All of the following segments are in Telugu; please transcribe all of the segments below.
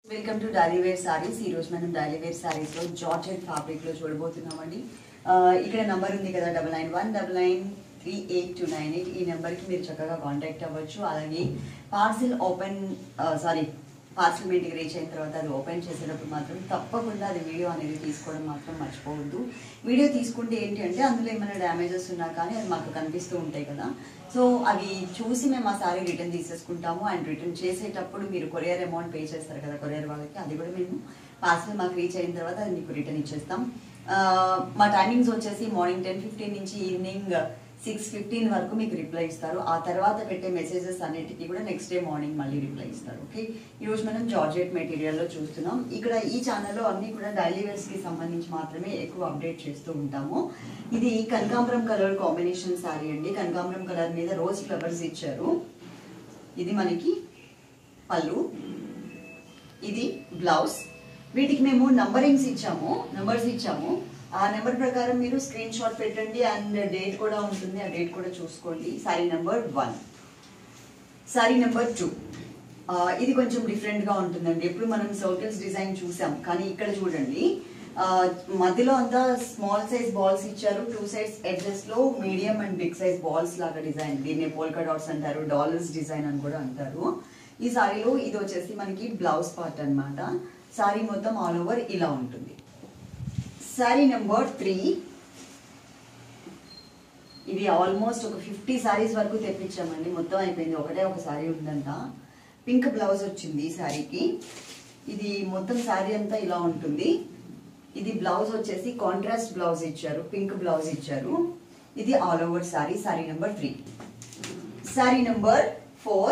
welcome to daily wear sarees ఈ రోజు మనం డైలీ వేర్ సారీస్ లో జార్జెట్ ఫ్యాబ్రిక్ లో చూడబోతున్నామండి ఆ, ఇక్కడ నంబర్ ఉంది కదా double nine one double nine three eight two nine eight ఈ నెంబర్కి మీరు చక్కగా కాంటాక్ట్ అవ్వచ్చు అలాగే పార్సిల్ ఓపెన్ సారీ పార్సిల్ మీ ఇంటికి రీచ్ అయిన తర్వాత అది ఓపెన్ చేసేటప్పుడు మాత్రం తప్పకుండా అది వీడియో అనేది తీసుకోవడం మాత్రం మర్చిపోవద్దు వీడియో తీసుకుంటే ఏంటి అంటే అందులో ఏమైనా డ్యామేజెస్ ఉన్నా కానీ అది మాకు కనిపిస్తూ ఉంటాయి కదా సో అవి చూసి మేము ఆ సారీ రిటర్న్ తీసేసుకుంటాము అండ్ రిటర్న్ చేసేటప్పుడు మీరు కొరియర్ అమౌంట్ పే చేస్తారు కదా కొరియర్ వాళ్ళకి అది కూడా మేము పార్సల్ మాకు రీచ్ అయిన తర్వాత అది మీకు రిటర్న్ ఇచ్చేస్తాం ఆ, మా టైమింగ్స్ వచ్చేసి మార్నింగ్ టెన్ ఫిఫ్టీన్ నుంచి ఈవినింగ్ సిక్స్ ఫిఫ్టీన్ వరకు మీకు రిప్లై ఇస్తారు ఆ తర్వాత పెట్టే మెసేజెస్ అన్నిటికీ కూడా నెక్స్ట్ డే మార్నింగ్ మళ్ళీ రిప్లై ఇస్తారు ఓకే ఈరోజు మనం జార్జెట్ మెటీరియల్లో చూస్తున్నాం ఇక్కడ ఈ ఛానల్లో అన్ని కూడా డైలీ వేర్స్కి సంబంధించి మాత్రమే ఎక్కువ అప్డేట్ చేస్తూ ఉంటాము ఇది కనకాంబరం కలర్ కాంబినేషన్ శారీ అండి కనకాంబరం కలర్ మీద రోజ్ ఫ్లవర్స్ ఇచ్చారు ఇది మనకి పళ్ళు ఇది బ్లౌజ్ వీటికి మేము నంబరింగ్స్ ఇచ్చాము నంబర్స్ ఇచ్చాము ఆ నెంబర్ ప్రకారం మీరు స్క్రీన్ షాట్ పెట్టండి అండ్ డేట్ కూడా ఉంటుంది ఆ డేట్ కూడా చూసుకోండి saree number one saree number two ఇది కొంచెం డిఫరెంట్ గా ఉంటుందండి ఎప్పుడు మనం సర్కిల్స్ డిజైన్ చూసాం కానీ ఇక్కడ చూడండి ఆ, మధ్యలో అంతా స్మాల్ సైజ్ బాల్స్ ఇచ్చారు టూ సైడ్స్ ఎడ్జెస్ లో medium and big size balls లాగా డిజైన్ దీన్ని పోల్కా డాట్స్ అంటారు డాలర్స్ డిజైన్ అని కూడా అంటారు ఈ సారీలో ఇది వచ్చేసి మనకి బ్లౌజ్ పార్ట్ అన్నమాట సారీ మొత్తం ఆల్ ఓవర్ ఇలా ఉంటుంది సారీ నెంబర్ త్రీ ఇది ఆల్మోస్ట్ ఒక ఫిఫ్టీ సారీస్ వరకు తెప్పించామండి మొత్తం అయిపోయింది ఒకటే ఒక సారీ ఉందంట పింక్ బ్లౌజ్ వచ్చింది ఈ సారీకి ఇది మొత్తం సారీ అంతా ఇలా ఉంటుంది ఇది బ్లౌజ్ వచ్చేసి కాంట్రాస్ట్ బ్లౌజ్ ఇచ్చారు పింక్ బ్లౌజ్ ఇచ్చారు ఇది all over saree saree number three saree number four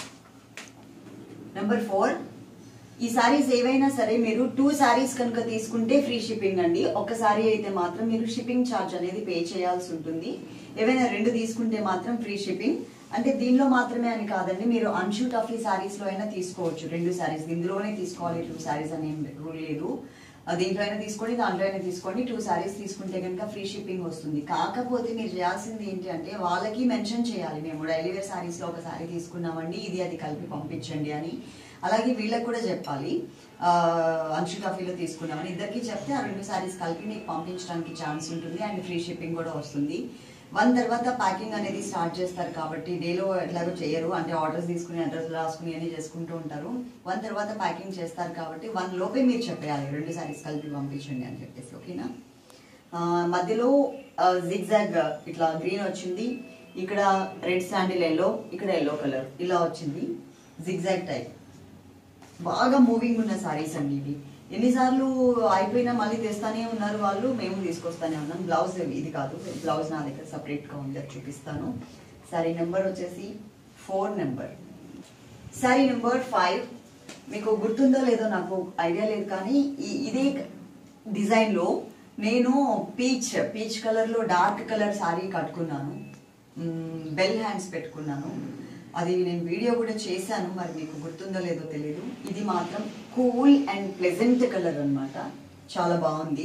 number four ఈ సారీస్ ఏవైనా సరే మీరు టూ సారీస్ కనుక తీసుకుంటే ఫ్రీ షిప్పింగ్ అండి ఒక సారీ అయితే మాత్రం మీరు షిప్పింగ్ ఛార్జ్ అనేది పే చేయాల్సి ఉంటుంది ఏవైనా రెండు తీసుకుంటే మాత్రం ఫ్రీ షిప్పింగ్ అంటే దీనిలో మాత్రమే అని కాదండి మీరు అన్షూట్ ఆఫ్ ఈ సారీస్ లో అయినా తీసుకోవచ్చు రెండు సారీస్ ఇందులోనే తీసుకోవాలి టూ సారీస్ అని ఏం రూల్ లేదు ఆ, దీంట్లో అయినా తీసుకోండి దాంట్లో అయినా తీసుకోండి టూ సారీస్ తీసుకుంటే కనుక ఫ్రీ షిప్పింగ్ వస్తుంది కాకపోతే మీరు చేయాల్సింది ఏంటి అంటే వాళ్ళకి మెన్షన్ చేయాలి మేము డైలీ వేర్ సారీస్ లో ఒక సారీ తీసుకున్నామండి ఇది అది కలిపి పంపించండి అని అలాగే వీళ్ళకి కూడా చెప్పాలి అన్షు కాఫీలో తీసుకున్నామని ఇద్దరికి చెప్తే ఆ రెండు సారీస్ కలిపి మీకు పంపించడానికి ఛాన్స్ ఉంటుంది అండ్ ఫ్రీ షిప్పింగ్ కూడా వస్తుంది వన్ తర్వాత ప్యాకింగ్ అనేది స్టార్ట్ చేస్తారు కాబట్టి డేలో ఎట్లాగో చేయరు అంటే ఆర్డర్స్ తీసుకుని అడ్రస్ రాసుకుని అన్ని చేసుకుంటూ ఉంటారు వన్ తర్వాత ప్యాకింగ్ చేస్తారు కాబట్టి వన్ లోపే మీరు చెప్పేయాలి రెండు సారీస్ కలిపి పంపించండి అని చెప్పేసి ఓకేనా ఆ, మధ్యలో జిగ్జాగ్ ఇట్లా గ్రీన్ వచ్చింది ఇక్కడ రెడ్ శాండిల్ ఎల్లో ఇక్కడ ఎల్లో కలర్ ఇలా వచ్చింది జిగ్జాగ్ టైప్ బాగా మూవింగ్ ఉన్న సారీస్ అండి ఇవి ఎన్నిసార్లు అయిపోయినా మళ్ళీ తెస్తానే ఉన్నారు వాళ్ళు మేము తీసుకొస్తానే ఉన్నాం బ్లౌజ్ ఇది కాదు బ్లౌజ్ నా దగ్గర సపరేట్ గా ఉంది అది చూపిస్తాను సారీ నెంబర్ వచ్చేసి four number saree number five మీకు గుర్తుందో లేదో నాకు ఐడియా లేదు కానీ ఈ- ఇదే డిజైన్ లో నేను పీచ్ పీచ్ కలర్ లో డార్క్ కలర్ సారీ కట్టుకున్నాను బెల్ హ్యాండ్స్ పెట్టుకున్నాను అది నేను వీడియో కూడా చేశాను మరి మీకు గుర్తుందో లేదో తెలియదు ఇది మాత్రం కూల్ అండ్ ప్లెజెంట్ కలర్ అన్నమాట చాలా బాగుంది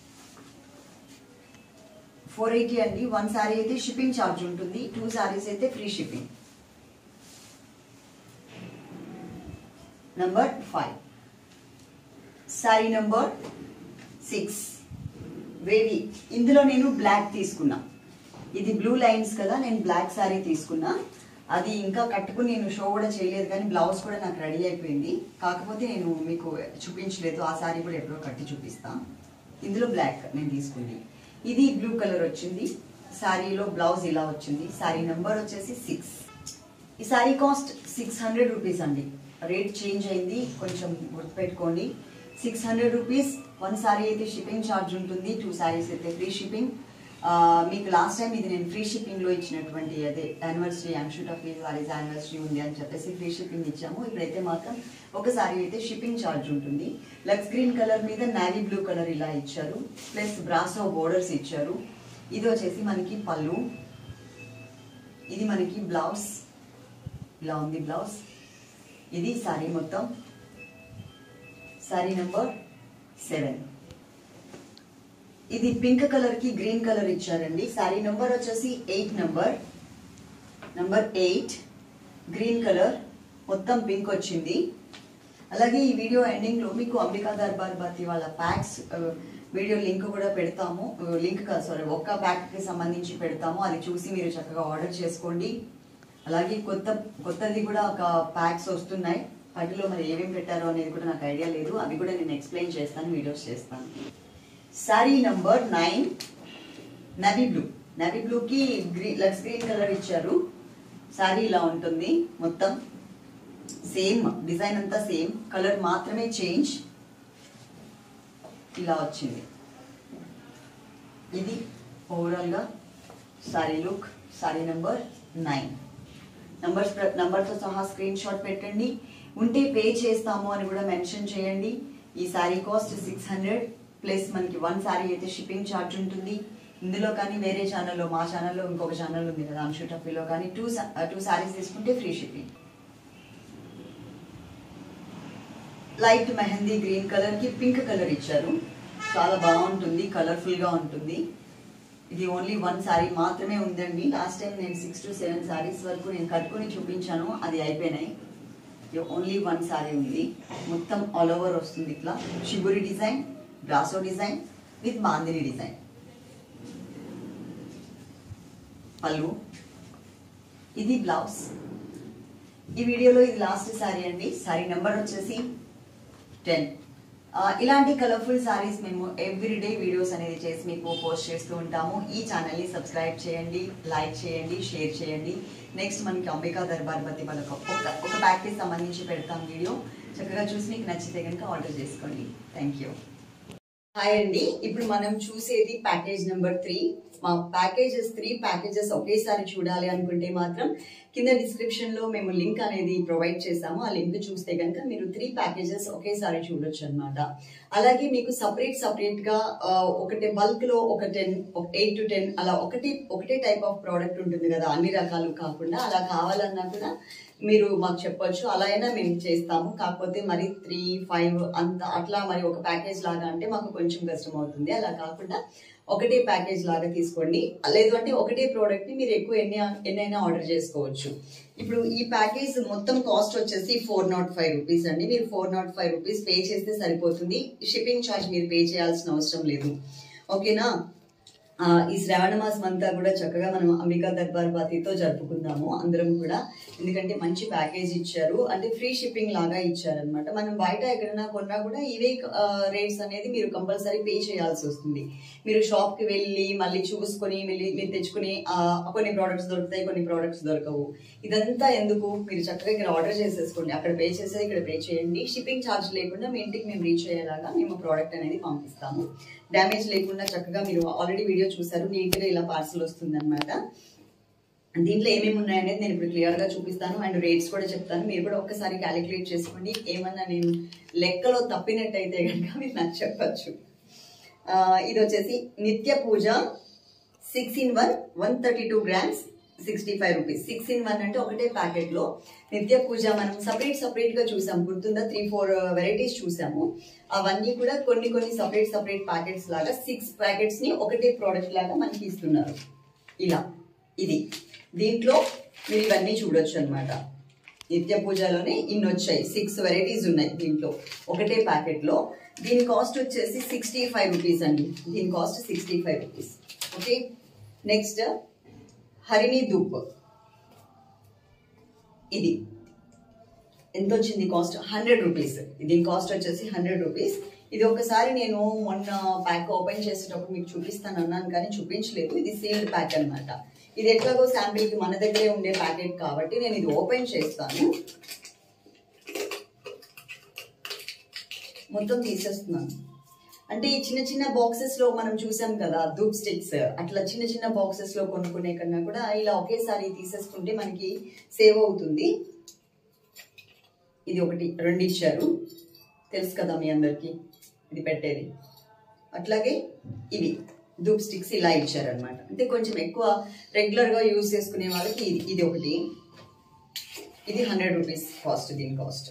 ఫోర్ ఎయిటీ అండి వన్ సారీ అయితే షిప్పింగ్ ఛార్జ్ ఉంటుంది టూ సారీస్ అయితే free shipping number five saree number six వేవి ఇందులో నేను బ్లాక్ తీసుకున్నా ఇది బ్లూ లైన్స్ కదా నేను బ్లాక్ సారీ తీసుకున్నా అది ఇంకా కట్టుకుని నేను షో కూడా చేయలేదు కానీ బ్లౌజ్ కూడా నాకు రెడీ అయిపోయింది కాకపోతే నేను మీకు చూపించలేదు ఆ సారీ కూడా ఎప్పుడో కట్టి చూపిస్తా ఇందులో బ్లాక్ నేను తీసుకుంది ఇది బ్లూ కలర్ వచ్చింది సారీలో బ్లౌజ్ ఇలా వచ్చింది సారీ నెంబర్ వచ్చేసి సిక్స్ ఈ sari cost six hundred rupees అండి రేట్ చేంజ్ అయింది కొంచెం గుర్తుపెట్టుకోండి six hundred rupees one sorry అయితే షిప్పింగ్ ఛార్జ్ ఉంటుంది టూ సారీస్ అయితే ఫ్రీ షిప్పింగ్ మీకు లాస్ట్ టైం ఇది నేను ఫ్రీ షిప్పింగ్ లో ఇచ్చినటువంటి అదే యానివర్సరీ అన్షూట్ ఆఫ్ సారీస్ యానివర్సరీ ఉంది అని చెప్పేసి ఫ్రీ షిప్పింగ్ ఇచ్చాము ఇప్పుడైతే మాత్రం ఒక సారీ అయితే షిప్పింగ్ ఛార్జ్ ఉంటుంది లక్స్ గ్రీన్ కలర్ మీద నావీ బ్లూ కలర్ ఇలా ఇచ్చారు ప్లస్ బ్రాసో బోర్డర్స్ ఇచ్చారు ఇది వచ్చేసి మనకి పళ్ళు ఇది మనకి బ్లౌజ్ ఇలా ఉంది బ్లౌజ్ ఇది సారీ మొత్తం సారీ నెంబర్ సెవెన్ ఇది పింక్ కలర్ కి గ్రీన్ కలర్ ఇచ్చారండి సారీ నెంబర్ వచ్చేసి eight number number eight green colour మొత్తం పింక్ వచ్చింది అలాగే ఈ వీడియో ఎండింగ్ లో మీకు అంబికా దర్బార్ బాతి వాళ్ళ ప్యాక్స్ వీడియో లింక్ కూడా పెడతాము లింక్ కాదు సారీ ఒక్క ప్యాక్ కి సంబంధించి పెడతాము అది చూసి మీరు చక్కగా ఆర్డర్ చేసుకోండి అలాగే కొత్త కొత్తది కూడా ఒక ప్యాక్స్ వస్తున్నాయి వాటిలో మరి ఏమేమి పెట్టారో అనేది కూడా నాకు ఐడియా లేదు అవి కూడా నేను ఎక్స్ప్లెయిన్ చేస్తాను వీడియోస్ చేస్తాను sari number nine navy blue navy బ్లూకి గ్రీన్ లక్స్ గ్రీన్ కలర్ ఇచ్చారు సారీ ఇలా ఉంటుంది మొత్తం సేమ్ డిజైన్ అంతా సేమ్ కలర్ మాత్రమే చేంజ్ ఇలా వచ్చింది ఇది ఓవరాల్గా sari look sari number nine numbers నంబర్తో సహా స్క్రీన్ షాట్ పెట్టండి ఉంటే పే చేస్తాము అని కూడా మెన్షన్ చేయండి ఈ sari cost six hundred plus మనకి వన్ సారీ అయితే షిప్పింగ్ ఛార్జ్ ఉంటుంది ఇందులో కానీ వేరే ఛానల్లో మా ఛానల్లో ఇంకొక ఛానల్ ఉంది కదా అంశు టఫీలో కానీ టూ టూ సారీస్ తీసుకుంటే free shipping light mehndi green colour కి పింక్ కలర్ ఇచ్చారు చాలా బాగుంటుంది కలర్ఫుల్ గా ఉంటుంది ఇది ఓన్లీ వన్ సారీ మాత్రమే ఉందండి లాస్ట్ టైం నేను సిక్స్ టు సెవెన్ సారీస్ వరకు నేను కట్టుకొని చూపించాను అది అయిపోయినాయి ఇది ఓన్లీ వన్ సారీ ఉంది మొత్తం ఆల్ ఓవర్ వస్తుంది ఇట్లా shibori design brasso design with bandhani design పళ్ళు ఇది బ్లౌజ్ ఈ వీడియోలో ఇది లాస్ట్ సారీ అండి సారీ నెంబర్ వచ్చేసి టెన్ ఇలాంటి కలర్ఫుల్ సారీస్ మేము ఎవ్రీడే వీడియోస్ అనేది చేసి మీకు పోస్ట్ చేస్తూ ఉంటాము ఈ ఛానల్ని సబ్స్క్రైబ్ చేయండి లైక్ చేయండి షేర్ చేయండి నెక్స్ట్ మనకి అంబికా దర్బార్ బతి వాళ్ళకి ఒక ఒక ప్యాక్కి సంబంధించి పెడతాం వీడియో చక్కగా చూసి మీకు నచ్చితే కనుక ఆర్డర్ చేసుకోండి థ్యాంక్ యూ హాయ్ అండి ఇప్పుడు మనం చూసేది ప్యాకేజ్ నెంబర్ త్రీ మా ప్యాకేజెస్ త్రీ ప్యాకేజెస్ ఒకేసారి చూడాలి అనుకుంటే మాత్రం కింద డిస్క్రిప్షన్ లో మేము లింక్ అనేది ప్రొవైడ్ చేసాము ఆ లింక్ చూస్తే కనుక మీరు త్రీ ప్యాకేజెస్ ఒకేసారి చూడొచ్చు అనమాట అలాగే మీకు సపరేట్ సపరేట్ గా ఆ, ఒకటే బల్క్ లో ఒక టెన్ ఎయిట్ టు టెన్ అలా ఒకటి ఒకటే టైప్ ఆఫ్ ప్రోడక్ట్ ఉంటుంది కదా అన్ని రకాలు కాకుండా అలా కావాలన్నా కూడా మీరు మాకు చెప్పొచ్చు అలా అయినా మేము చేస్తాము కాకపోతే మరి త్రీ ఫైవ్ అంత అట్లా మరి ఒక ప్యాకేజ్ లాగా అంటే మాకు కొంచెం కష్టం అవుతుంది అలా కాకుండా ఒకటే ప్యాకేజ్ లాగా తీసుకోండి లేదు అంటే ఒకటే ప్రోడక్ట్ ని మీరు ఎక్కువ ఎన్ని ఎన్నైనా ఆర్డర్ చేసుకోవచ్చు ఇప్పుడు ఈ ప్యాకేజ్ మొత్తం కాస్ట్ వచ్చేసి ఫోర్ నాట్ ఫైవ్ రూపీస్ అండి మీరు four nought five rupees pay చేస్తే సరిపోతుంది షిప్పింగ్ ఛార్జ్ మీరు పే చేయాల్సిన అవసరం లేదు ఓకేనా ఆ, ఈ శ్రావణ మాసం అంతా కూడా చక్కగా మనం అంబికా దర్బార్ బాతితో జరుపుకుందాము అందరం కూడా ఎందుకంటే మంచి ప్యాకేజ్ ఇచ్చారు అంటే ఫ్రీ షిప్పింగ్ లాగా ఇచ్చారనమాట మనం బయట ఎక్కడైనా కొన్నా కూడా ఇవే రేట్స్ అనేది మీరు కంపల్సరీ పే చేయాల్సి వస్తుంది మీరు షాప్ కి వెళ్ళి మళ్ళీ చూసుకొని వెళ్ళి మీరు తెచ్చుకుని ఆ, కొన్ని ప్రోడక్ట్స్ దొరుకుతాయి కొన్ని ప్రోడక్ట్స్ దొరకవు ఇదంతా ఎందుకు మీరు చక్కగా ఇక్కడ ఆర్డర్ చేసేసుకోండి అక్కడ పే చేసేది ఇక్కడ పే చేయండి షిప్పింగ్ ఛార్జ్ లేకుండా మీ ఇంటికి మేము రీచ్ అయ్యేలాగా మేము ప్రోడక్ట్ అనేది పంపిస్తాము డ్యామేజ్ లేకుండా చక్కగా మీరు ఆల్రెడీ వీడియో చూసారు నీట్ గా ఇలా పార్సల్ వస్తుంది అనమాట దీంట్లో ఏమేమి ఉన్నాయనేది నేను ఇప్పుడు క్లియర్ గా చూపిస్తాను అండ్ రేట్స్ కూడా చెప్తాను మీరు కూడా ఒక్కసారి క్యాలిక్యులేట్ చేసుకోండి ఏమన్నా నేను లెక్కలో తప్పినట్టయితే కనుక మీరు నాకు చెప్పచ్చు ఆ, ఇది వచ్చేసి Nitya Pooja six in one one thirty two grams sixty five rupees six in one అంటే ఒకటే ప్యాకెట్ లో నిత్య పూజ మనం సపరేట్ సపరేట్ గా చూసాం గుర్తుందా త్రీ ఫోర్ వెరైటీస్ చూసాము అవన్నీ కూడా కొన్ని కొన్ని సపరేట్ సపరేట్ ప్యాకెట్స్ లాగా సిక్స్ ప్యాకెట్స్ ని ఒకటే ప్రోడక్ట్ లాగా మనకి ఇస్తున్నారు ఇలా ఇది దీంట్లో మీరు ఇవన్నీ చూడొచ్చు అనమాట నిత్య పూజలోనే ఇన్ని వచ్చాయి సిక్స్ వెరైటీస్ ఉన్నాయి దీంట్లో ఒకటే ప్యాకెట్ లో దీని కాస్ట్ వచ్చేసి సిక్స్టీ ఫైవ్ రూపీస్ అండి దీని cost sixty five rupees okay next Harini Dhoop ఇది ఎంత వచ్చింది కాస్ట్ హండ్రెడ్ రూపీస్ దీని కాస్ట్ వచ్చేసి హండ్రెడ్ రూపీస్ ఇది ఒకసారి నేను మొన్న ప్యాక్ ఓపెన్ చేసేటప్పుడు మీకు చూపిస్తాను అన్నాను కానీ చూపించలేదు ఇది సీల్డ్ ప్యాక్ అన్నమాట ఇది ఎట్లాగో శాంపిల్ కి మన దగ్గరే ఉండే ప్యాకెట్ కాబట్టి నేను ఇది ఓపెన్ చేస్తాను మొత్తం తీసేస్తున్నాను అంటే ఈ చిన్న చిన్న బాక్సెస్ లో మనం చూసాం కదా ధూప్ స్టిక్స్ అట్లా చిన్న చిన్న బాక్సెస్ లో కొనుక్కునే కన్నా కూడా ఇలా ఒకేసారి తీసేసుకుంటే మనకి సేవ్ అవుతుంది ఇది ఒకటి రెండు ఇచ్చారు తెలుసు కదా మీ అందరికి ఇది పెట్టేది అట్లాగే ఇవి ధూప్ స్టిక్స్ ఇలా ఇచ్చారనమాట అంటే కొంచెం ఎక్కువ రెగ్యులర్ గా యూజ్ చేసుకునే వాళ్ళకి ఇది ఇది ఒకటి ఇది హండ్రెడ్ రూపీస్ కాస్ట్ దీని cost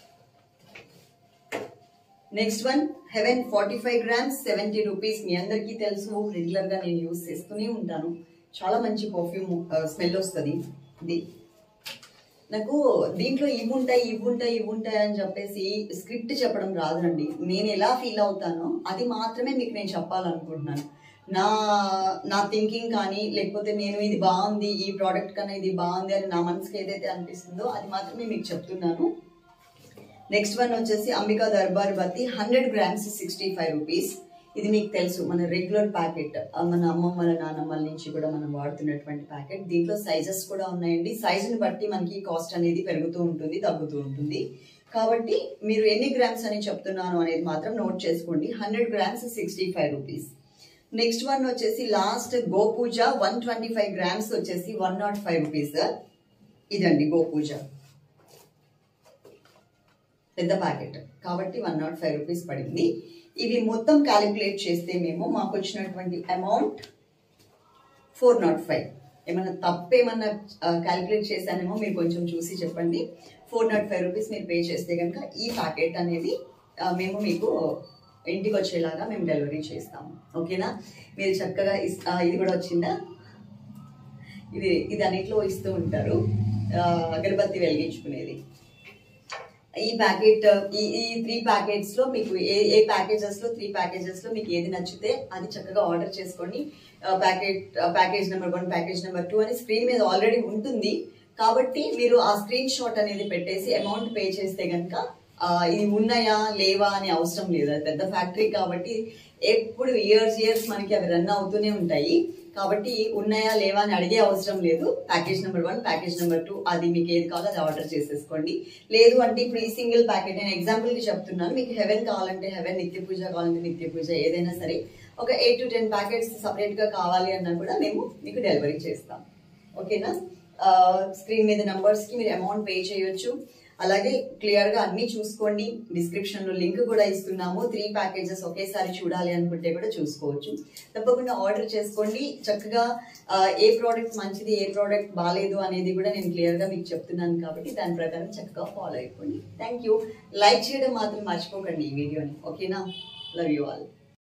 next one heaven forty five grams seventy rupees మీ అందరికీ తెలుసు రెగ్యులర్ గా నేను యూజ్ చేస్తూనే ఉంటాను చాలా మంచి పర్ఫ్యూమ్ స్మెల్ వస్తుంది ఇది నాకు దీంట్లో ఇవి ఉంటాయి ఇవి ఉంటాయి ఇవి ఉంటాయి అని చెప్పేసి స్క్రిప్ట్ చెప్పడం రాదండి నేను ఎలా ఫీల్ అవుతానో అది మాత్రమే మీకు నేను చెప్పాలనుకుంటున్నాను నా నా థింకింగ్ కానీ లేకపోతే నేను ఇది బాగుంది ఈ ప్రోడక్ట్ కన్నా ఇది బాగుంది అని నా మనసుకి ఏదైతే అనిపిస్తుందో అది మాత్రమే మీకు చెప్తున్నాను నెక్స్ట్ వన్ వచ్చేసి Ambika Darbar Bathi hundred grams sixty five rupees ఇది మీకు తెలుసు మన రెగ్యులర్ ప్యాకెట్ మన అమ్మమ్మల నానమ్మల నుంచి కూడా మనం వాడుతున్నటువంటి ప్యాకెట్ దీంట్లో సైజెస్ కూడా ఉన్నాయండి సైజుని బట్టి మనకి కాస్ట్ అనేది పెరుగుతూ ఉంటుంది తగ్గుతూ ఉంటుంది కాబట్టి మీరు ఎన్ని గ్రామ్స్ అని చెప్తున్నాను అనేది మాత్రం నోట్ చేసుకోండి hundred grams sixty five rupees next one వచ్చేసి last Gopuja one twenty five grams వచ్చేసి వన్ నాట్ ఫైవ్ రూపీస్ ఇదండి గోపూజ పెద్ద ప్యాకెట్ కాబట్టి వన్ నాట్ ఫైవ్ రూపీస్ పడింది ఇవి మొత్తం క్యాలిక్యులేట్ చేస్తే మేము మాకు వచ్చినటువంటి అమౌంట్ ఫోర్ నాట్ ఫైవ్ ఏమన్నా తప్పేమన్నా క్యాలిక్యులేట్ చేశానేమో మీరు కొంచెం చూసి చెప్పండి ఫోర్ నాట్ ఫైవ్ రూపీస్ మీరు పే చేస్తే కనుక ఈ ప్యాకెట్ అనేది ఆ, మేము మీకు ఇంటికి వచ్చేలాగా మేము డెలివరీ చేస్తాము ఓకేనా మీరు చక్కగా ఇస్- ఆ, ఇది కూడా వచ్చిందా ఇది ఇది అన్నిట్లో ఇస్తూ ఉంటారు ఆ, అగరబత్తి వెలిగించుకునేది ఈ ప్యాకెట్ ఈ ఈ త్రీ ప్యాకెట్స్ లో మీకు ఏ ఏ ప్యాకేజెస్ లో త్రీ ప్యాకేజెస్ లో మీకు ఏది నచ్చితే అది చక్కగా ఆర్డర్ చేసుకోండి packet package number one package number two అని స్క్రీన్ మీద ఆల్రెడీ ఉంటుంది కాబట్టి మీరు ఆ స్క్రీన్ షాట్ అనేది పెట్టేసి అమౌంట్ పే చేస్తే కనుక ఇది ఉన్నాయా లేవా అని అవసరం లేదు అది పెద్ద ఫ్యాక్టరీ కాబట్టి ఎప్పుడు ఇయర్స్ ఇయర్స్ మనకి అవి రన్ అవుతూనే ఉంటాయి కాబట్టి ఉన్నాయా లేవా అని అడిగే అవసరం లేదు package number one package number two అది మీకు ఏది కావాలో అది ఆర్డర్ చేసేసుకోండి లేదు అంటే ఇప్పుడు ఈ సింగిల్ ప్యాకెట్ నేను ఎగ్జాంపుల్ కి చెప్తున్నాను మీకు హెవెన్ కావాలంటే హెవెన్ నిత్య పూజ కావాలంటే నిత్య పూజ ఏదైనా సరే ఒక eight to ten packets separate గా కావాలి అన్నా కూడా మేము మీకు డెలివరీ చేస్తాం ఓకేనా స్క్రీన్ మీద నంబర్స్ కి మీరు అమౌంట్ పే చేయొచ్చు అలాగే క్లియర్ గా అన్ని చూసుకోండి డిస్క్రిప్షన్ లో లింక్ కూడా ఇస్తున్నాము త్రీ ప్యాకేజెస్ ఒకేసారి చూడాలి అనుకుంటే కూడా చూసుకోవచ్చు తప్పకుండా ఆర్డర్ చేసుకోండి చక్కగా ఆ, ఏ ప్రోడక్ట్ మంచిది ఏ ప్రోడక్ట్ బాగాలేదు అనేది కూడా నేను క్లియర్ గా మీకు చెప్తున్నాను కాబట్టి దాని ప్రకారం చక్కగా ఫాలో అయిపోండి థ్యాంక్ యూ లైక్ చేయడం మాత్రం మర్చిపోకండి ఈ వీడియోని ఓకేనా లవ్ యూ ఆల్